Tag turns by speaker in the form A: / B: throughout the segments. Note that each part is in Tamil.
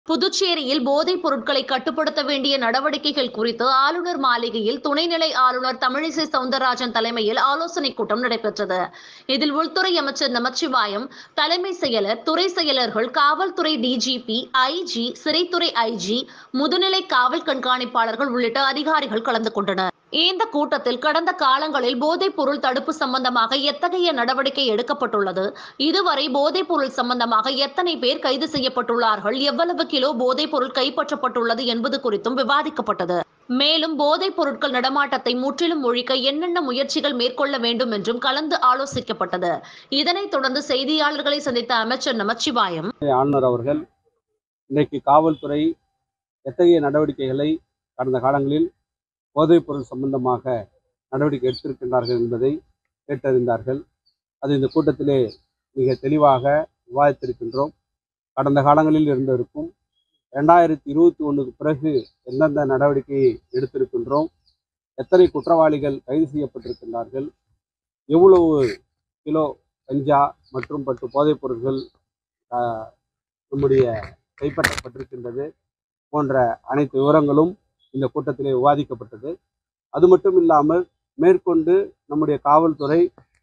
A: புதுச்சேரியில் போதைப் பொருட்களை கட்டுப்படுத்த வேண்டிய நடவடிக்கைகள் குறித்து ஆளுநர் மாளிகையில் துணைநிலை ஆளுநர் தமிழிசை சவுந்தரராஜன் தலைமையில் ஆலோசனைக் கூட்டம் நடைபெற்றது இதில் உள்துறை அமைச்சர் நமச்சிவாயம் தலைமை செயலர் துறை செயலர்கள் காவல்துறை டிஜிபி ஐஜி சிறைத்துறை ஐஜி முதுநிலை காவல் கண்காணிப்பாளர்கள் உள்ளிட்ட அதிகாரிகள் கலந்து கொண்டனர் இந்த கூட்டத்தில் கடந்த காலங்களில் போதைப் பொருள் தடுப்பு சம்பந்தமாக எத்தகைய நடவடிக்கை எடுக்கப்பட்டுள்ளது இதுவரை போதைப் பொருள் சம்பந்தமாக எத்தனை பேர் கைது செய்யப்பட்டுள்ளார்கள் எவ்வளவு கிலோ போதைப் பொருள் கைப்பற்றப்பட்டுள்ளது என்பது குறித்தும் விவாதிக்கப்பட்டது மேலும் போதைப் பொருட்கள் நடமாட்டத்தை முற்றிலும் ஒழிக்க என்னென்ன முயற்சிகள் மேற்கொள்ள வேண்டும் என்றும் கலந்து ஆலோசிக்கப்பட்டது இதனைத் தொடர்ந்து செய்தியாளர்களை சந்தித்த அமைச்சர் நமச்சிவாயம்
B: ஆளுநர் அவர்கள் இன்றைக்கு காவல்துறை எத்தகைய நடவடிக்கைகளை கடந்த காலங்களில் போதைப்பொருள் சம்பந்தமாக நடவடிக்கை எடுத்திருக்கின்றார்கள் என்பதை கேட்டறிந்தார்கள் அது இந்த கூட்டத்திலே மிக தெளிவாக விவாதித்திருக்கின்றோம் கடந்த காலங்களில் இருந்திருக்கும் ரெண்டாயிரத்தி இருபத்தி ஒன்றுக்கு பிறகு எந்தெந்த நடவடிக்கையை எடுத்திருக்கின்றோம் எத்தனை குற்றவாளிகள் கைது செய்யப்பட்டிருக்கின்றார்கள் எவ்வளவு கிலோ கஞ்சா மற்றும் பட்டு போதைப் பொருட்கள் ஆஹ், நம்முடைய கைப்பற்றப்பட்டிருக்கின்றது போன்ற அனைத்து விவரங்களும் இந்த கூட்டத்திலே விவாதிக்கப்பட்டது அது மட்டும் இல்லாமல் மேற்கொண்டு நம்முடைய காவல்துறை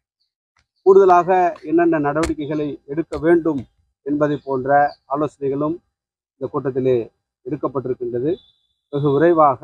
B: கூடுதலாக என்னென்ன நடவடிக்கைகளை எடுக்க வேண்டும் என்பதை போன்ற ஆலோசனைகளும் இந்த கூட்டத்திலே எடுக்கப்பட்டிருக்கின்றது வெகு விரைவாக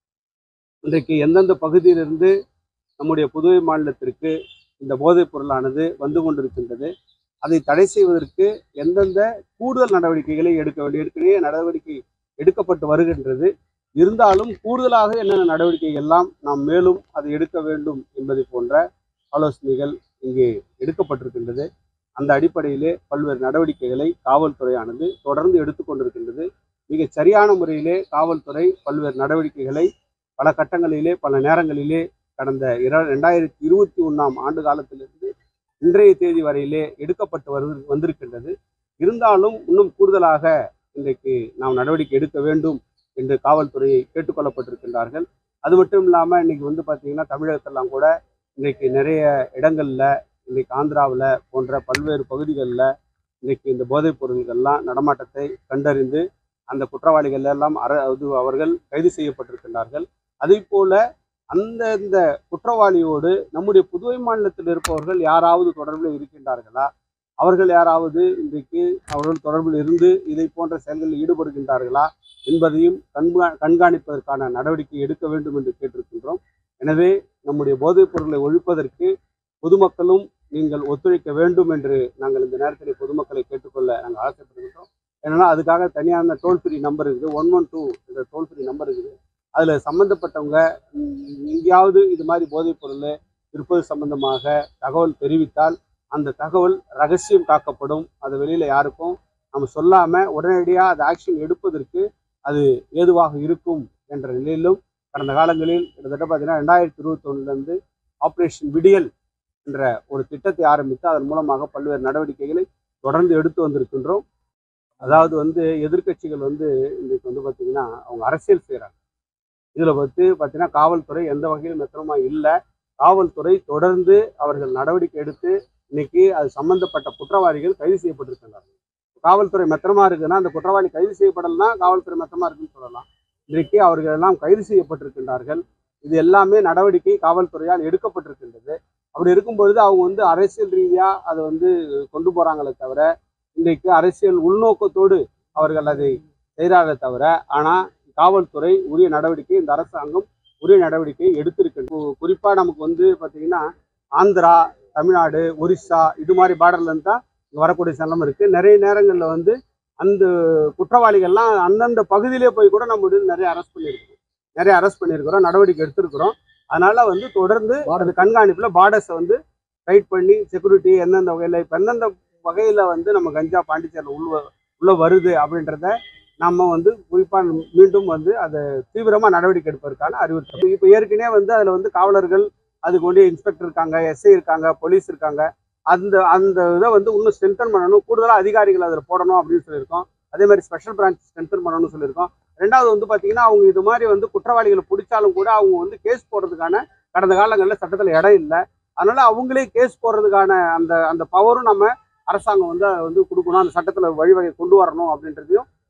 B: இன்றைக்கு எந்தெந்த பகுதியிலிருந்து நம்முடைய புதுவை மாநிலத்திற்கு இந்த போதைப் பொருளானது வந்து கொண்டிருக்கின்றது அதை தடை செய்வதற்கு எந்தெந்த கூடுதல் நடவடிக்கைகளை எடுக்க வேண்டிய ஏற்கனவே நடவடிக்கை எடுக்கப்பட்டு வருகின்றது இருந்தாலும் கூடுதலாக என்னென்ன நடவடிக்கை எல்லாம் நாம் மேலும் அதை எடுக்க வேண்டும் என்பதை போன்ற ஆலோசனைகள் இங்கே எடுக்கப்பட்டிருக்கின்றது அந்த அடிப்படையிலே பல்வேறு நடவடிக்கைகளை காவல்துறையானது தொடர்ந்து எடுத்துக்கொண்டிருக்கின்றது மிகச் சரியான முறையிலே காவல்துறை பல்வேறு நடவடிக்கைகளை பல கட்டங்களிலே பல நேரங்களிலே கடந்த இர ரெண்டாயிரத்தி இருபத்தி ஒன்றாம் ஆண்டு காலத்திலிருந்து இன்றைய தேதி வரையிலே எடுக்கப்பட்டு வரு வந்திருக்கின்றது இருந்தாலும் இன்னும் கூடுதலாக இன்றைக்கு நாம் நடவடிக்கை எடுக்க வேண்டும் என்று காவல்துறையை கேட்டுக்கொள்ளப்பட்டிருக்கின்றார்கள் அது மட்டும் இல்லாமல் இன்னைக்கு வந்து பார்த்தீங்கன்னா தமிழகத்தெல்லாம் கூட இன்றைக்கு நிறைய இடங்களில் இன்றைக்கு ஆந்திராவில் போன்ற பல்வேறு பகுதிகளில் இன்றைக்கு இந்த போதைப் பொருள்கள்லாம் நடமாட்டத்தை கண்டறிந்து அந்த குற்றவாளிகள் எல்லாம் அர அது அவர்கள் கைது செய்யப்பட்டிருக்கின்றார்கள் அதே போல அந்தந்த குற்றவாளியோடு நம்முடைய புதுவை மாநிலத்தில் இருப்பவர்கள் யாராவது தொடர்பில் இருக்கின்றார்களா அவர்கள் யாராவது இன்றைக்கு அவர்கள் தொடர்பில் இருந்து இதை போன்ற செயல்களில் ஈடுபடுகின்றார்களா என்பதையும் கண்கா கண்காணிப்பதற்கான நடவடிக்கை எடுக்க வேண்டும் என்று கேட்டிருக்கின்றோம் எனவே நம்முடைய போதைப் பொருளை ஒழிப்பதற்கு பொதுமக்களும் நீங்கள் ஒத்துழைக்க வேண்டும் என்று நாங்கள் இந்த நேரத்தில் பொதுமக்களை கேட்டுக்கொள்ள நாங்கள் ஆசைப்படுகின்றோம் ஏன்னா அதுக்காக தனியான டோல் ஃப்ரீ நம்பர் இருக்குது ஒன் ஒன் டூ என்ற டோல் ஃப்ரீ நம்பர் இருக்குது அதில் சம்மந்தப்பட்டவங்க ம், எங்கேயாவது இது மாதிரி போதைப் பொருள் இருப்பது சம்பந்தமாக தகவல் தெரிவித்தால் அந்த தகவல் ரகசியம் காக்கப்படும் அது வெளியில் யாருக்கும் நம்ம சொல்லாமல் உடனடியாக அது ஆக்ஷன் எடுப்பதற்கு அது ஏதுவாக இருக்கும் என்ற நிலையிலும் கடந்த காலங்களில் கிட்டத்தட்ட பார்த்தீங்கன்னா ரெண்டாயிரத்தி இருபத்தொன்னுலேருந்து ஆப்ரேஷன் விடியல் என்ற ஒரு திட்டத்தை ஆரம்பித்து அதன் மூலமாக பல்வேறு நடவடிக்கைகளை தொடர்ந்து எடுத்து வந்திருக்கின்றோம் அதாவது வந்து எதிர்க்கட்சிகள் வந்து இன்றைக்கு வந்து பார்த்திங்கன்னா அவங்க அரசியல் செய்கிறாங்க இதில் வந்து பார்த்தீங்கன்னா காவல்துறை எந்த வகையிலும் மெத்தனமாக இல்லை காவல்துறை தொடர்ந்து அவர்கள் நடவடிக்கை எடுத்து இன்னைக்கு அது சம்பந்தப்பட்ட குற்றவாளிகள் கைது செய்யப்பட்டிருக்கின்றார்கள் காவல்துறை மெத்தனமா இருக்குன்னா அந்த குற்றவாளி கைது செய்யப்படலைன்னா காவல்துறை மெத்தனமா இருக்குன்னு சொல்லலாம் இன்றைக்கு அவர்கள் எல்லாம் கைது செய்யப்பட்டிருக்கின்றார்கள் இது எல்லாமே நடவடிக்கை காவல்துறையால் எடுக்கப்பட்டிருக்கின்றது அப்படி இருக்கும் பொழுது அவங்க வந்து அரசியல் ரீதியா அதை வந்து கொண்டு போறாங்களே தவிர இன்றைக்கு அரசியல் உள்நோக்கத்தோடு அவர்கள் அதை செய்கிறார்களே தவிர ஆனா காவல்துறை உரிய நடவடிக்கை இந்த அரசாங்கம் உரிய நடவடிக்கை எடுத்திருக்கு குறிப்பா நமக்கு வந்து பாத்தீங்கன்னா ஆந்திரா தமிழ்நாடு ஒரிஸ்ஸா இது மாதிரி பார்டர்ல இருந்து தான் இங்க வரக்கூடிய சலம் இருக்கு நிறைய நேரங்களில் வந்து அந்த குற்றவாளிகள்லாம் அந்தந்த பகுதியிலே போய் கூட நம்ம வந்து நிறைய அரெஸ்ட் பண்ணியிருக்கிறோம் நிறைய அரெஸ்ட் பண்ணியிருக்கிறோம் நடவடிக்கை எடுத்திருக்கிறோம் அதனால வந்து தொடர்ந்து அது கண்காணிப்பில் பார்டர்ஸை வந்து டைட் பண்ணி செக்யூரிட்டி எந்தெந்த வகையில் இப்போ எந்தெந்த வகையில் வந்து நம்ம கஞ்சா பாண்டிச்சேரியில் உள்ள உள்ள வருது அப்படின்றத நம்ம வந்து குறிப்பாக மீண்டும் வந்து அதை தீவிரமாக நடவடிக்கை எடுப்பதற்கான அறிவுறுத்தல் இப்போ ஏற்கனவே வந்து அதில் வந்து காவலர்கள் அதுக்கு வேண்டிய இன்ஸ்பெக்டர் இருக்காங்க எஸ்ஐ இருக்காங்க போலீஸ் இருக்காங்க அந்த அந்த இதை வந்து இன்னும் ஸ்ட்ரென்தன் பண்ணணும் கூடுதலாக அதிகாரிகள் அதில் போடணும் அப்படின்னு சொல்லியிருக்கோம் அதே மாதிரி ஸ்பெஷல் பிரான்ச் ஸ்ட்ரென்தன் பண்ணணும்னு சொல்லியிருக்கோம் ரெண்டாவது வந்து பார்த்தீங்கன்னா அவங்க இது மாதிரி வந்து குற்றவாளிகளை பிடிச்சாலும் கூட அவங்க வந்து கேஸ் போடுறதுக்கான கடந்த காலங்களில் சட்டத்தில் இடம் இல்லை அதனால அவங்களே கேஸ் போடுறதுக்கான அந்த அந்த பவரும் நம்ம அரசாங்கம் வந்து அதை வந்து கொடுக்கணும் அந்த சட்டத்தில் வழிவகை கொண்டு வரணும் அப்படின்றதையும்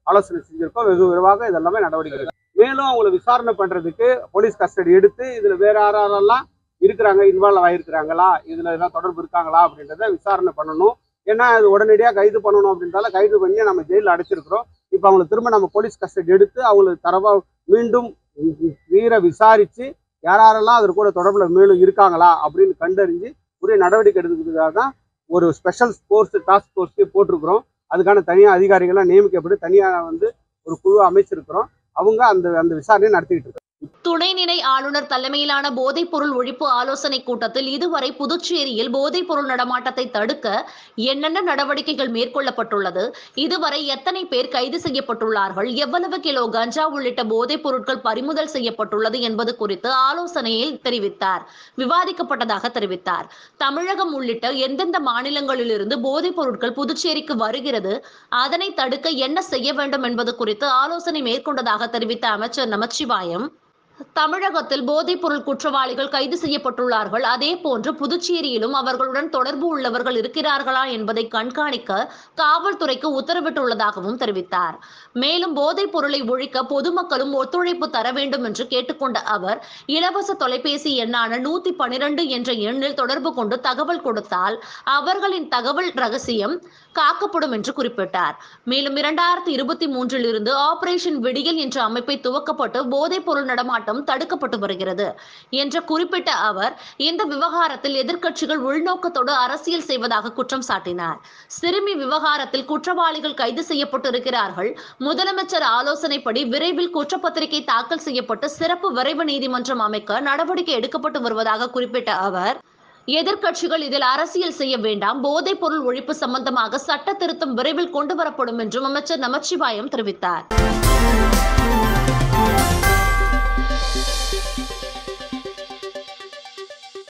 B: ஆலோசனை செஞ்சிருக்கோம் வெகு விரைவாக இதெல்லாமே நடவடிக்கை எடுக்கும். மேலும் அவங்களை விசாரணை பண்றதுக்கு போலீஸ் கஸ்டடி எடுத்து இதுல வேற யாரெல்லாம் இருக்கிறாங்க இன்வால்வ் ஆயிருக்கிறாங்களா இதுல ஏதாவது தொடர்பு இருக்காங்களா அப்படின்றத விசாரணை பண்ணணும் ஏன்னா அது உடனடியாக கைது பண்ணணும் அப்படின்றதால கைது பண்ணி நம்ம ஜெயிலில் அடைச்சிருக்கிறோம் இப்போ அவங்களை திரும்ப நம்ம போலீஸ் கஸ்டடி எடுத்து அவங்களுக்கு தரவா மீண்டும் வீர விசாரிச்சு யார் யாரெல்லாம் அது கூட தொடர்பில் மேலும் இருக்காங்களா அப்படின்னு கண்டறிஞ்சு உரிய நடவடிக்கை எடுக்கிறதுக்காக தான் ஒரு ஸ்பெஷல் ஃபோர்ஸ் டாஸ்க் ஃபோர்ஸே போட்டிருக்கிறோம் அதுக்கான தனியாக அதிகாரிகள்லாம் நியமிக்கப்பட்டு தனியாக வந்து ஒரு குழு அமைச்சிருக்கிறோம் அவங்க அந்த அந்த விசாரணையை நடத்திக்கிட்டு இருக்காங்க
A: துணைநிலை ஆளுநர் தலைமையிலான போதைப் பொருள் ஒழிப்பு ஆலோசனை கூட்டத்தில் இதுவரை புதுச்சேரியில் போதைப் பொருள் நடமாட்டத்தை தடுக்க என்னென்ன நடவடிக்கைகள் மேற்கொள்ளப்பட்டுள்ளது இதுவரை எத்தனை பேர் கைது செய்யப்பட்டுள்ளார்கள் எவ்வளவு கிலோ கஞ்சா உள்ளிட்ட போதைப் பொருட்கள் பறிமுதல் செய்யப்பட்டுள்ளது என்பது குறித்து ஆலோசனையில் தெரிவித்தார் விவாதிக்கப்பட்டதாக தெரிவித்தார் தமிழகம் உள்ளிட்ட எந்தெந்த மாநிலங்களிலிருந்து போதைப் பொருட்கள் புதுச்சேரிக்கு வருகிறது அதனை தடுக்க என்ன செய்ய வேண்டும் என்பது குறித்து ஆலோசனை மேற்கொண்டதாக தெரிவித்த அமைச்சர் நமச்சிவாயம் தமிழகத்தில் போதைப் பொருள் குற்றவாளிகள் கைது செய்யப்பட்டுள்ளார்கள் அதே போன்று புதுச்சேரியிலும் அவர்களுடன் தொடர்பு உள்ளவர்கள் இருக்கிறார்களா என்பதை கண்காணிக்க காவல்துறைக்கு உத்தரவிட்டுள்ளதாகவும் தெரிவித்தார் மேலும் போதைப் பொருளை ஒழிக்க பொதுமக்களும் ஒத்துழைப்பு தர வேண்டும் என்று கேட்டுக்கொண்ட அவர் இலவச தொலைபேசி எண்ணான நூத்தி பனிரெண்டு என்ற எண்ணில் தொடர்பு கொண்டு தகவல் கொடுத்தால் அவர்களின் தகவல் ரகசியம் காக்கப்படும் என்று குறிப்பிட்டார் மேலும் இரண்டாயிரத்தி இருபத்தி மூன்றில் இருந்து ஆபரேஷன் விடியல் என்ற அமைப்பை துவக்கப்பட்டு போதைப் பொருள் நடமாட்டம் தடுக்கப்பட்டு வருகிறது என்று குறிப்பிட்ட அவர் இந்த விவகாரத்தில் எதிர்க்கட்சிகள் உள்நோக்கத்தோடு அரசியல் செய்வதாக குற்றம் சாட்டினார் சிறுமி விவகாரத்தில் குற்றவாளிகள் கைது செய்யப்பட்டிருக்கிறார்கள் முதலமைச்சர் ஆலோசனைப்படி விரைவில் குற்றப்பத்திரிகை தாக்கல் செய்யப்பட்டு சிறப்பு விரைவு நீதிமன்றம் அமைக்க நடவடிக்கை எடுக்கப்பட்டு வருவதாக குறிப்பிட்ட அவர் எதிர்க்கட்சிகள் இதில் அரசியல் செய்ய வேண்டாம் போதைப் பொருள் ஒழிப்பு சம்பந்தமாக சட்ட திருத்தம் விரைவில் கொண்டு வரப்படும் என்றும் அமைச்சர் நமச்சிவாயம் தெரிவித்தார்